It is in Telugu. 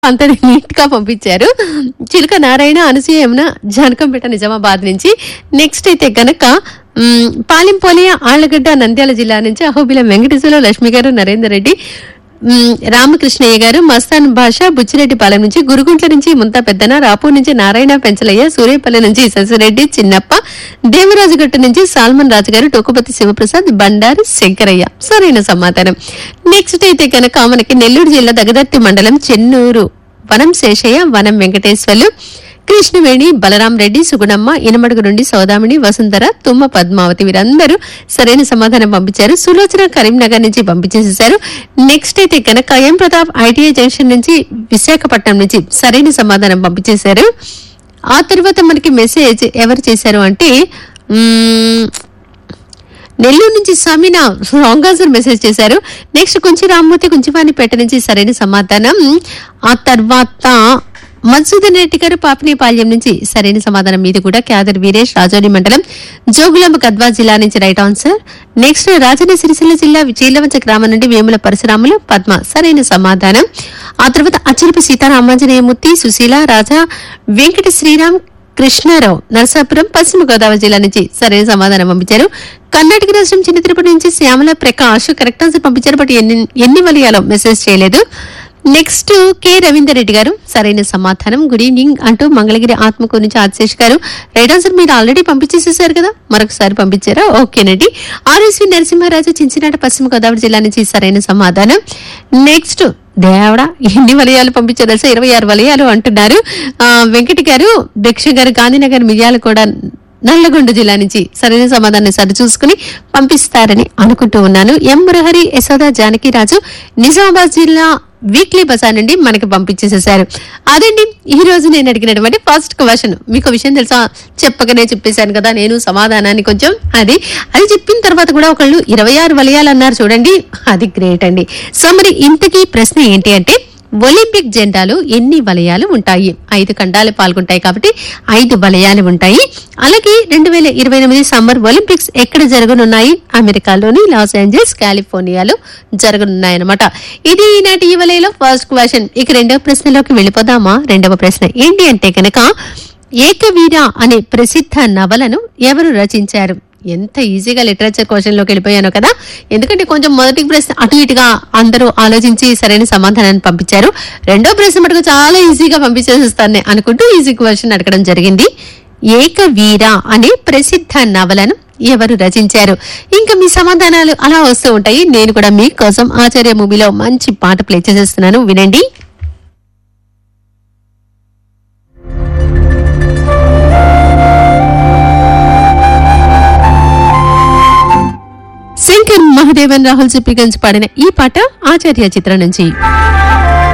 అంత నీట్ గా పంపించారు చిలుక నారాయణ అనసూయ యమున జానకంపేట నిజామాబాద్ నుంచి నెక్స్ట్ అయితే గనక మ్, పాలింపోలియ ఆళ్లగడ్డ నంద్యాల జిల్లా నుంచి అహోబిల వెంకటేశ్వర లక్ష్మి గారు నరేందర్ రెడ్డి మ్, రామకృష్ణయ్య గారు మస్తాన్ భాష బుచ్చిరెడ్డిపాలెం నుంచి గురుగుంట్ల నుంచి ముంతా పెద్దన రాపూర్ నుంచి నారాయణ పెంచలయ్య సూర్యపల్లి నుంచి శశిరెడ్డి చిన్నప్ప దేవరాజుగట్టు నుంచి సాల్మన్ రాజు గారు టోకుపతి శివప్రసాద్ బండారి శంకరయ్య సరైన సమాధానం నెక్స్ట్ అయితే కనుక మనకి నెల్లూరు జిల్లా దగదర్తి మండలం చెన్నూరు వనం శేషయ్య వనం వెంకటేశ్వర్లు కృష్ణవేణి బలరాం రెడ్డి సుగుణమ్మ ఇనమడుగు నుండి సౌదామిని వసుంధర తుమ్మ పద్మావతి వీరందరూ సరైన సమాధానం పంపించారు సులోచన కరీంనగర్ నుంచి పంపించేసేశారు నెక్స్ట్ అయితే కనుక ఎం ప్రతాప్ ఐటీఐ జంక్షన్ నుంచి విశాఖపట్నం నుంచి సరైన సమాధానం పంపించేశారు ఆ తర్వాత మనకి మెసేజ్ ఎవరు చేశారు అంటే మ్మ్, నెల్లూరు నుంచి సమీనా రాంగ్ ఆన్సర్ మెసేజ్ చేశారు నెక్స్ట్ కుంచి రామ్మూర్తి కుంచివాణిపేట నుంచి సరైన సమాధానం ఆ తర్వాత మధుసూదన్ రెడ్డి గారు పాపినేపాల్యం నుంచి సరైన సమాధానం మీది కూడా క్యాదర్ వీరేష్ రాజోని మండలం జోగులాంబ గద్వా జిల్లా నుంచి right answer next Rajanna Sircilla జిల్లా చీలవంచ గ్రామం నుండి వేముల పరశురాములు పద్మ సరైన సమాధానం ఆ తర్వాత అచ్చిరపు సీతారామాంజనేయమూర్తి సుశీల రాజా వెంకట శ్రీరామ్ కృష్ణారావు నరసాపురం పశ్చిమ గోదావరి జిల్లా నుంచి సరైన సమాధానం పంపించారు కర్ణాటక రాష్ట్రం చిన్న తిరుపతి నుంచి శ్యామల ప్రకాష్ కరెక్ట్ ఆన్సర్ పంపించారు బట్ ఎన్ని ఎన్ని వలియాలో మెసేజ్ చేయలేదు నెక్స్ట్ కె రవీందర్ రెడ్డి గారు సరైన సమాధానం గుడ్ ఈవినింగ్ అంటూ మంగళగిరి ఆత్మకూరు నుంచి ఆశేష్ గారు రైట్ ఆన్సర్ మీరు ఆల్రెడీ పంపించేసేసారు కదా మరొకసారి పంపించారా ఓకేనండి ఆర్ఎస్వి నరసింహారాజు చించినాట పశ్చిమ గోదావరి జిల్లా నుంచి సరైన సమాధానం నెక్స్ట్ దేవడా ఎన్ని వలయాలు పంపించారు తెలుసా ఇరవై ఆరు వలయాలు అంటున్నారు ఆ, వెంకటి గారు దక్ష గారు గాంధీనగర్ మిర్యాలు కూడా నల్లగొండ జిల్లా నుంచి సరైన సమాధానం సరి చూసుకుని పంపిస్తారని అనుకుంటూ ఉన్నాను ఎం మురహరి యశోద జానకిరాజు నిజామాబాద్ జిల్లా వీక్లీ బజార్ నుండి మనకి పంపించేసేసారు అదండి ఈ రోజు నేను అడిగినటువంటి ఫస్ట్ క్వశ్చన్ మీకు ఒక విషయం తెలుసా చెప్పకనే చెప్పేశాను కదా నేను సమాధానాన్ని కొంచెం అది అది చెప్పిన తర్వాత కూడా ఒకళ్ళు ఇరవై ఆరు వలయాలు అన్నారు చూడండి అది గ్రేట్ అండి సో మరి ఇంతకీ ప్రశ్న ఏంటి అంటే ఒలింపిక్ జెండాలు ఎన్ని వలయాలు ఉంటాయి ఐదు ఖండాలు పాల్గొంటాయి కాబట్టి ఐదు వలయాలు ఉంటాయి అలాగే రెండు వేల ఇరవై ఎనిమిది సమ్మర్ ఒలింపిక్స్ ఎక్కడ జరగనున్నాయి అమెరికాలోని లాస్ ఏంజల్స్ కాలిఫోర్నియాలో జరగనున్నాయన్నమాట ఇది ఈనాటి ఈ వలయలో ఫస్ట్ క్వశ్చన్ ఇక రెండవ ప్రశ్నలోకి వెళ్ళిపోదామా రెండవ ప్రశ్న ఏంటి అంటే కనుక ఏకవీర అనే ప్రసిద్ధ నవలను ఎవరు రచించారు ఎంత ఈజీగా లిటరేచర్ క్వశ్చన్ లోకి వెళ్ళిపోయాను కదా ఎందుకంటే కొంచెం మొదటి ప్రశ్న అటు ఇటుగా అందరూ ఆలోచించి సరైన సమాధానాన్ని పంపించారు రెండో ప్రశ్న మటుకు చాలా ఈజీగా పంపించేస్తాను అనుకుంటూ ఈజీ క్వశ్చన్ అడగడం జరిగింది ఏకవీర అనే ప్రసిద్ధ నవలను ఎవరు రచించారు ఇంకా మీ సమాధానాలు అలా వస్తూ ఉంటాయి నేను కూడా మీకోసం ఆచార్య మూవీలో మంచి పాట ప్లే చేసేస్తున్నాను వినండి శంకర్ మహాదేవన్ రాహుల్ సిప్పిగంజ్ పాడిన ఈ పాట ఆచార్య చిత్రం నుంచి